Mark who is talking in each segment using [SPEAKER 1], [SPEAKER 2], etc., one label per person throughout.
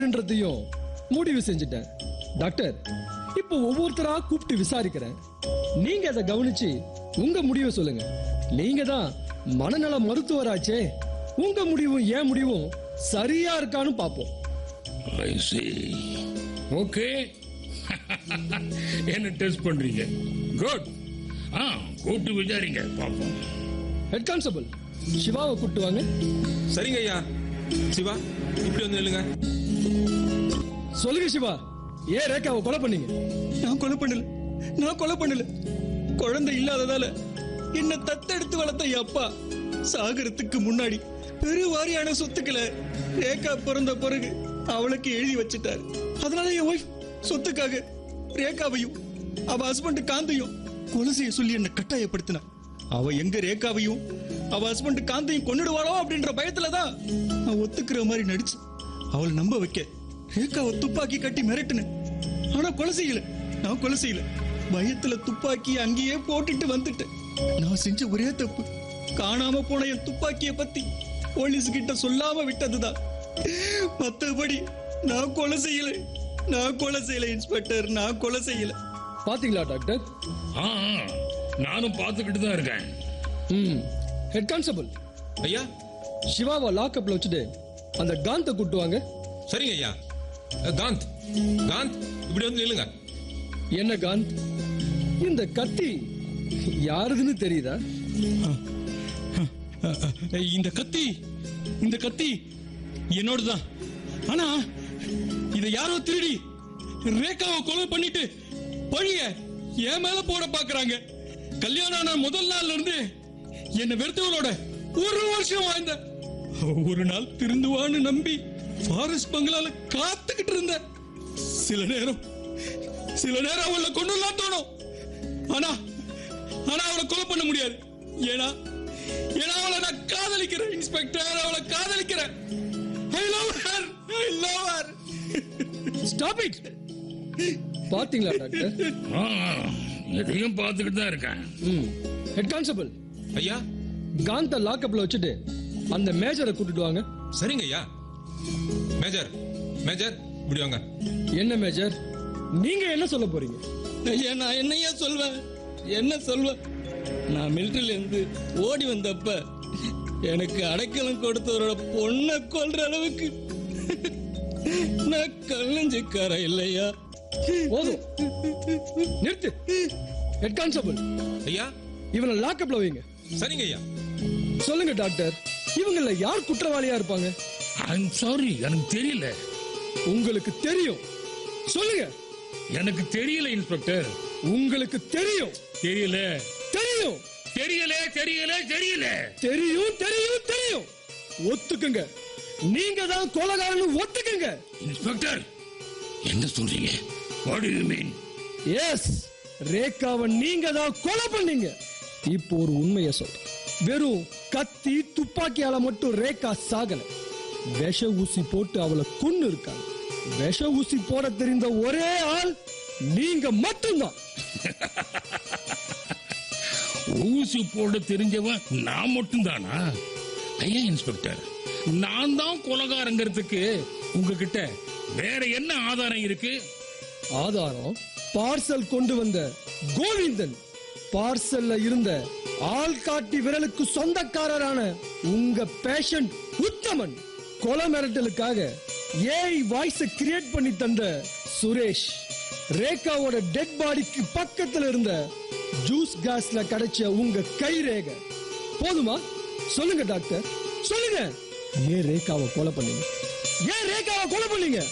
[SPEAKER 1] என்றதையும் முடிவு செஞ்சுட்டேன் டாக்டர் இப்போ ஒவ்வொருத்தரா கூப்பிட்டு விசாரிக்கிறேன் நீங்க அதை கவனிச்சு உங்க முடிவை சொல்லுங்க நீங்க தான் மனநல மருத்துவராச்சே உங்க முடிவும் என் முடிவும் சரியா இருக்கான்னு பார்ப்போம்
[SPEAKER 2] I see. ஓகே என்ன டெஸ்ட் பண்றீங்க குட் ஆ கூப்பிட்டு விசாரிங்க பார்ப்போம்
[SPEAKER 1] ஹெட் கான்ஸ்டபிள் சிவாவை கூப்பிட்டு வாங்க
[SPEAKER 3] சரிங்க ஐயா சிவா இப்படி வந்து நில்லுங்க
[SPEAKER 1] சொல்லுங்க சிவா ஏன் ரேகாவை கொலை பண்ணீங்க
[SPEAKER 4] நான் கொலை பண்ணல நான் கொலை பண்ணல குழந்தை இல்லாததால என்ன தத்தெடுத்து வளர்த்த என் அப்பா சாகரத்துக்கு முன்னாடி பெருவாரியான சொத்துக்களை ரேகா பிறந்த பிறகு அவளுக்கு எழுதி வச்சிட்டாரு அதனால என் ஒய்ஃப் சொத்துக்காக ரேகாவையும் அவ ஹஸ்பண்ட் காந்தையும் கொலை செய்ய சொல்லி என்ன கட்டாயப்படுத்தினா அவ எங்க ரேகாவையும் அவ ஹஸ்பண்ட் காந்தையும் கொன்னுடுவாளோ அப்படின்ற பயத்துல தான் நான் ஒத்துக்கிற மாதிரி நடிச்சு அவளை நம்ப வைக்க ரேகாவை துப்பாக்கி கட்டி மிரட்டுனேன் ஆனா கொலை செய்யல நான் கொலை செய்யல பயத்துல துப்பாக்கி அங்கேயே போட்டுட்டு வந்துட்டேன் நான் செஞ்ச ஒரே தப்பு காணாம போன என் துப்பாக்கிய பத்தி போலீஸ் கிட்ட சொல்லாம விட்டதுதான் மத்தபடி நான் கொலை செய்யல நான் கொலை செய்யல இன்ஸ்பெக்டர் நான் கொலை செய்யல
[SPEAKER 1] பாத்தீங்களா டாக்டர்
[SPEAKER 2] ஆ ஆ, நானும் பார்த்துக்கிட்டு தான் இருக்கேன்
[SPEAKER 1] ம் ஹெட் கான்ஸ்டபிள்
[SPEAKER 3] ஐயா
[SPEAKER 1] சிவாவை லாக்அப்ல வச்சுட்டு அந்த காந்த கூட்டு வாங்க
[SPEAKER 3] சரிங்க ஐயா அஹ், காந்த் காந்த் இப்படி வந்து நில்லுங்க
[SPEAKER 1] என்ன காந்த் இந்த கத்தி யாருதுன்னு தெரியுதா
[SPEAKER 4] இந்த கத்தி இந்த கத்தி என்னோடதான் ஆனா இத யாரோ திருடி ரேகாவை கொலை பண்ணிட்டு பழிய என் மேல போட பாக்குறாங்க கல்யாணம் ஆன முதல் நாள்ல இருந்து என்ன வெறுத்தவளோட ஒரு வருஷம் வாழ்ந்த ஒரு நாள் திருந்துவான்னு நம்பி ஃபாரஸ்ட் பங்களால காத்துக்கிட்டு இருந்த சில நேரம் சில நேரம் அவளை கொண்டுலாம் தோணும் ஆனா ஆனா அவளை கொலை பண்ண முடியாது ஏன்னா ஏன்னா அவளை நான் காதலிக்கிறேன் இன்ஸ்பெக்டர் அவளை காதலிக்கிறேன் I love her I love her
[SPEAKER 1] stop it பாத்தீங்களா டாக்டர்
[SPEAKER 2] ஆ ஆ, இதையும் பார்த்துக்கிட்டு தான் இருக்கேன்
[SPEAKER 1] ம் ஹெட் கான்ஸ்டபிள்
[SPEAKER 3] ஐயா
[SPEAKER 1] காந்த லாக்அப்ல வச்சுட்டு அந்த மேஜரை கூட்டிட்டு வாங்க
[SPEAKER 3] சரிங்க ஐயா மேஜர் மேஜர் இப்படி வாங்க
[SPEAKER 1] என்ன மேஜர் நீங்க என்ன சொல்ல போறீங்க
[SPEAKER 4] ஐயா நான் என்னையா சொல்வேன் என்ன சொல்வேன் நான் மிலிட்டரியில இருந்து ஓடி வந்தப்ப எனக்கு அடைக்கலம் கொடுத்தவரோட பொண்ணை கொல்ற அளவுக்கு நான் கல்லஞ்சிக்கார இல்லையா
[SPEAKER 1] போதும் நிறுத்து ஹெட் கான்ஸ்டபிள்
[SPEAKER 3] ஐயா
[SPEAKER 1] இவனை லாக்அப்ல வைங்க
[SPEAKER 3] சரிங்க ஐயா
[SPEAKER 1] சொல்லுங்க டாக்டர் இவங்கள யார் குற்றவாளியா இருப்பாங்க
[SPEAKER 2] ஐம் சாரி எனக்கு தெரியல
[SPEAKER 1] உங்களுக்கு தெரியும் சொல்லுங்க
[SPEAKER 2] எனக்கு தெரியல இன்ஸ்பெக்டர்
[SPEAKER 1] உங்களுக்கு தெரியும்
[SPEAKER 2] தெரியல
[SPEAKER 1] தெரியும்
[SPEAKER 2] தெரியல தெரியல தெரியல
[SPEAKER 1] தெரியும் தெரியும் தெரியும் ஒத்துக்குங்க நீங்க தான் கொலகாரன்னு ஒத்துக்குங்க
[SPEAKER 2] இன்ஸ்பெக்டர் என்ன சொல்றீங்க வாட் யூ மீன்
[SPEAKER 1] எஸ் ரேகாவை நீங்க தான் கொலை பண்ணீங்க இப்போ ஒரு உண்மையை சொல்றேன் வெறும் கத்தி துப்பாக்கியால மட்டும் ரேகா சாகல விஷ ஊசி போட்டு அவளை கொன்னு இருக்காங்க விஷ ஊசி போட தெரிந்த ஒரே ஆள் நீங்க மட்டும்தான்
[SPEAKER 2] ஊசி போட தெரிஞ்சவன் நான் மட்டும்தானா ஐயா இன்ஸ்பெக்டர் நான் தான் கொலகாரங்கிறதுக்கு உங்ககிட்ட வேற என்ன ஆதாரம் இருக்கு
[SPEAKER 1] ஆதாரம் பார்சல் கொண்டு வந்த கோவிந்தன் பார்சல்ல இருந்த ஆள்காட்டி விரலுக்கு சொந்தக்காரரான உங்க பேஷண்ட் உத்தமன் கொலை மிரட்டலுக்காக ஏஐ வாய்ஸ கிரியேட் பண்ணி தந்த சுரேஷ் ரேகாவோட டெட் பாடிக்கு பக்கத்துல இருந்த ஜூஸ் காஸ்ல கிடைச்ச உங்க கை ரேகை போதுமா சொல்லுங்க டாக்டர் சொல்லுங்க ஏன் ரேகாவை கொலை பண்ணீங்க ஏன் ரேகாவை கொலை பண்ணீங்க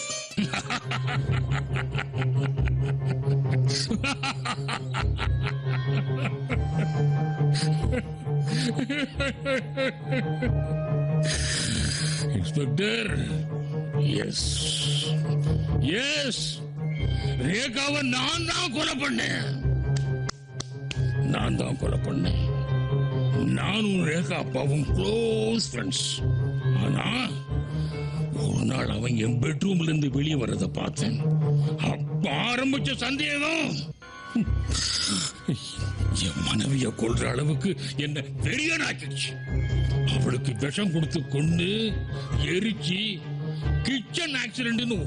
[SPEAKER 2] இன்ஸ்பெக்டர் எஸ் எஸ் ரேகாவை நான் தான் கொலை பண்ணேன் நான் தான் கொலை பண்ணேன் நானும் ரேகா அப்பாவும் க்ளோஸ் ஃப்ரெண்ட்ஸ் ஆனா ஒரு நாள் அவன் என் பெட்ரூம்ல இருந்து வெளியே வர்றதை பார்த்தேன் அப்ப ஆரம்பிச்ச சந்தேகம் என் மனைவிய கொல்ற அளவுக்கு என்ன வெறியனாக்கிடுச்சு அவளுக்கு விஷம் கொடுத்து கொண்டு எரிச்சு கிச்சன் ஆக்சிடென்ட்னு